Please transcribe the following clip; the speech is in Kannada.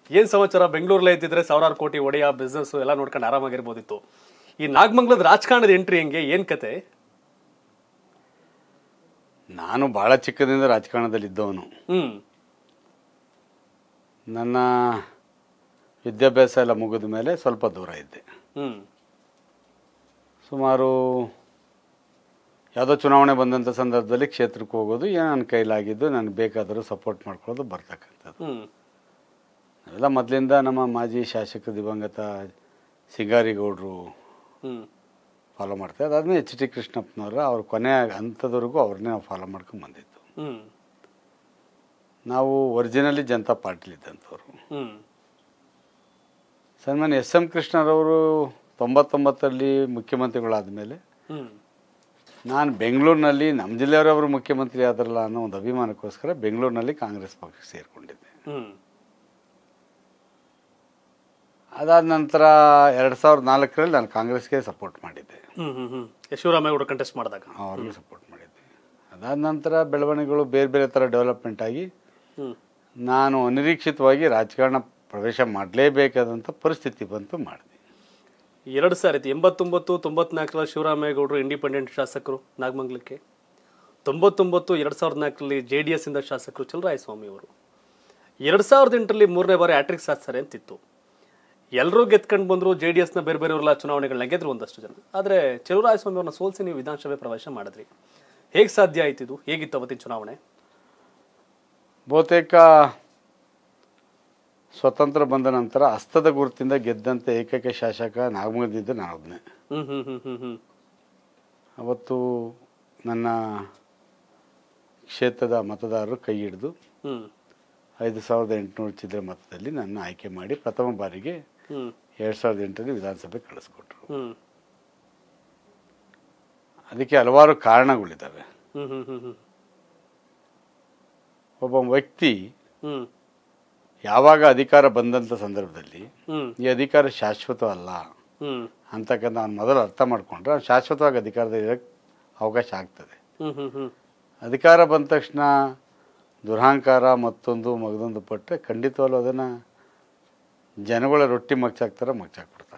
ಏನ್ ಸಮಾಚಾರ ಬೆಂಗಳೂರಲ್ಲೇ ಇದ್ದಿದ್ರೆ ಸಾವಿರಾರು ಕೋಟಿ ಒಡೆಯ ಬಿಸ್ನೆಸ್ ಎಲ್ಲ ನೋಡ್ಕೊಂಡು ಆರಾಮಾಗಿರ್ಬೋದಿತ್ತು ಈ ನಾಗಮಂಗಲದ ರಾಜಕಾರಣದ ಎಂಟ್ರಿ ಹೆಂಗೆ ಏನ್ ಕತೆ ನಾನು ಭಾಳ ಚಿಕ್ಕದಿಂದ ರಾಜಕಾರಣದಲ್ಲಿ ಇದ್ದವನು ಹ್ಮ್ ನನ್ನ ವಿದ್ಯಾಭ್ಯಾಸ ಎಲ್ಲ ಮುಗಿದ ಮೇಲೆ ಸ್ವಲ್ಪ ದೂರ ಇದ್ದೆ ಹ್ಮ್ ಸುಮಾರು ಯಾವುದೋ ಚುನಾವಣೆ ಬಂದಂಥ ಸಂದರ್ಭದಲ್ಲಿ ಕ್ಷೇತ್ರಕ್ಕೆ ಹೋಗೋದು ಏನೋ ನನ್ನ ಕೈಲಾಗಿದ್ದು ನನಗೆ ಬೇಕಾದರೂ ಸಪೋರ್ಟ್ ಮಾಡ್ಕೊಳ್ಳೋದು ಬರ್ತಕ್ಕಂಥದ್ದು ಹ್ಮ್ ನಾವೆಲ್ಲ ಮೊದಲಿಂದ ನಮ್ಮ ಮಾಜಿ ಶಾಸಕ ದಿವಂಗತ ಸಿಂಗಾರಿಗೌಡರು ಹ್ಮ್ ಫಾಲೋ ಮಾಡ್ತಾರೆ ಅದಾದ್ಮೇಲೆ ಎಚ್ ಟಿ ಕೃಷ್ಣಪ್ಪನವರ ಅವ್ರ ಕೊನೆ ಹಂತದವರೆಗೂ ಅವ್ರನ್ನೇ ನಾವು ಫಾಲೋ ಮಾಡ್ಕೊಂಡು ಬಂದಿದ್ದು ಹ್ಮ್ ನಾವು ಒರಿಜಿನಲಿ ಜನತಾ ಪಾರ್ಟಿಲಿದ್ದಂಥವ್ರು ಹ್ಮ್ ಸನ್ಮಾನ್ಯ ಎಸ್ ಎಂ ಕೃಷ್ಣರವರು ತೊಂಬತ್ತೊಂಬತ್ತರಲ್ಲಿ ಮುಖ್ಯಮಂತ್ರಿಗಳಾದ ಮೇಲೆ ಹ್ಮ್ ನಾನು ಬೆಂಗಳೂರಿನಲ್ಲಿ ನಮ್ಮ ಜಿಲ್ಲೆಯವರವರು ಮುಖ್ಯಮಂತ್ರಿ ಆದ್ರಲ್ಲ ಅನ್ನೋ ಒಂದು ಅಭಿಮಾನಕ್ಕೋಸ್ಕರ ಬೆಂಗಳೂರಿನಲ್ಲಿ ಕಾಂಗ್ರೆಸ್ ಪಕ್ಷಕ್ಕೆ ಸೇರಿಕೊಂಡಿದ್ದೆ ಹ್ಮ್ ಅದಾದ ನಂತರ ಎರಡು ಸಾವಿರದ ನಾಲ್ಕರಲ್ಲಿ ನಾನು ಕಾಂಗ್ರೆಸ್ಗೆ ಸಪೋರ್ಟ್ ಮಾಡಿದ್ದೆ ಹ್ಮ್ ಹ್ಮ್ ಹ್ಮ್ ಶಿವರಾಮೇಗೌಡ ಕಂಟೆಸ್ಟ್ ಮಾಡಿದಾಗ ಅವ್ರಿಗೆ ಸಪೋರ್ಟ್ ಮಾಡಿದ್ದೆ ಅದಾದ ನಂತರ ಬೆಳವಣಿಗೆಗಳು ಬೇರೆ ಬೇರೆ ಥರ ಡೆವಲಪ್ಮೆಂಟ್ ಆಗಿ ಹ್ಮ್ ನಾನು ಅನಿರೀಕ್ಷಿತವಾಗಿ ರಾಜಕಾರಣ ಪ್ರವೇಶ ಮಾಡಲೇಬೇಕಾದಂಥ ಪರಿಸ್ಥಿತಿ ಬಂತು ಮಾಡಿದೆ ಎರಡು ಸಾವಿರದ ಎಂಬತ್ತೊಂಬತ್ತು ತೊಂಬತ್ನಾಲ್ಕರಲ್ಲಿ ಶಿವರಾಮೇಗೌಡರು ಇಂಡಿಪೆಂಡೆಂಟ್ ಶಾಸಕರು ನಾಗಮಂಗಲಕ್ಕೆ ತೊಂಬತ್ತೊಂಬತ್ತು ಎರಡು ಸಾವಿರದ ನಾಲ್ಕರಲ್ಲಿ ಜೆ ಡಿ ಎಸ್ ಇಂದ ಶಾಸಕರು ಚಲರಾಯಸ್ವಾಮಿ ಅವರು ಎರಡು ಸಾವಿರದ ಎಂಟರಲ್ಲಿ ಮೂರನೇ ಬಾರಿ ಆಟ್ರಿಕ್ ಸಾಧಿಸ್ತಾರೆ ಅಂತಿತ್ತು ಎಲ್ಲರೂ ಗೆದ್ಕೊಂಡು ಬಂದರು ಜೆ ಡಿ ಎಸ್ನ ಬೇರೆ ಬೇರೆಯವರೆಲ್ಲ ಚುನಾವಣೆಗಳನ್ನ ಗೆದ್ರು ಒಂದಷ್ಟು ಜನ ಆದರೆ ಚಲುವರಾಯಸ್ವಾಮಿ ಅವ್ರನ್ನ ಸೋಲಿಸಿ ನೀವು ವಿಧಾನಸಭೆ ಪ್ರವೇಶ ಮಾಡಿದ್ರಿ ಹೇಗೆ ಸಾಧ್ಯ ಆಯ್ತು ಇದು ಹೇಗಿತ್ತು ಅವತ್ತಿನ ಚುನಾವಣೆ ಬಹುತೇಕ ಸ್ವತಂತ್ರ ಬಂದ ನಂತರ ಹಸ್ತದ ಗುರುತಿಂದ ಗೆದ್ದಂಥ ಏಕೈಕ ಶಾಸಕ ನಾಗಮಂಗಲದಿದ್ದು ನಾನೊಬ್ಬನೇ ಹ್ಮ್ ಹ್ಮ್ ಹ್ಮ್ ಹ್ಮ್ ಹ್ಮ್ ಅವತ್ತು ನನ್ನ ಕ್ಷೇತ್ರದ ಮತದಾರರು ಕೈ ಹಿಡಿದು ಹ್ಮ್ ಐದು ಸಾವಿರದ ಎಂಟುನೂರು ಚಿಲ್ಲರೆ ಮತದಲ್ಲಿ ನನ್ನ ಆಯ್ಕೆ ಮಾಡಿ ಪ್ರಥಮ ಬಾರಿಗೆ ಹ್ಮ್ ಎರಡು ಸಾವಿರದ ಎಂಟರಲ್ಲಿ ವಿಧಾನಸಭೆ ಕಳಿಸ್ಕೊಟ್ರು ಹ್ಮ್ ಅದಕ್ಕೆ ಹಲವಾರು ಕಾರಣಗಳಿದ್ದಾವೆ ಹ್ಮ್ ಹ್ಮ್ ಹ್ಮ್ ಹ್ಮ್ ಒಬ್ಬ ವ್ಯಕ್ತಿ ಹ್ಮ್ ಯಾವಾಗ ಅಧಿಕಾರ ಬಂದಂಥ ಸಂದರ್ಭದಲ್ಲಿ ಹ್ಮ್ ಈ ಅಧಿಕಾರ ಶಾಶ್ವತ ಅಲ್ಲ ಹ್ಮ್ ಅಂತಕ್ಕಂಥ ಅವ್ನು ಮೊದಲು ಅರ್ಥ ಮಾಡಿಕೊಂಡ್ರೆ ಅವ್ನು ಶಾಶ್ವತವಾಗಿ ಅಧಿಕಾರದಲ್ಲಿ ಇರೋಕ್ಕೆ ಅವಕಾಶ ಆಗ್ತದೆ ಹ್ಮ್ ಹ್ಮ್ ಹ್ಮ್ ಅಧಿಕಾರ ಬಂದ ತಕ್ಷಣ ದುರಹಂಕಾರ ಮತ್ತೊಂದು ಮಗದೊಂದು ಪಟ್ಟರೆ ಖಂಡಿತವಾಗ್ಲೂ ಅದನ್ನು ಜನಗಳ ರೊಟ್ಟಿ ಮಗ್ಚಾಕ್ತಾರೆ ಮಗ್ಚಾಕ್ಬಿಡ್ತಾರೆ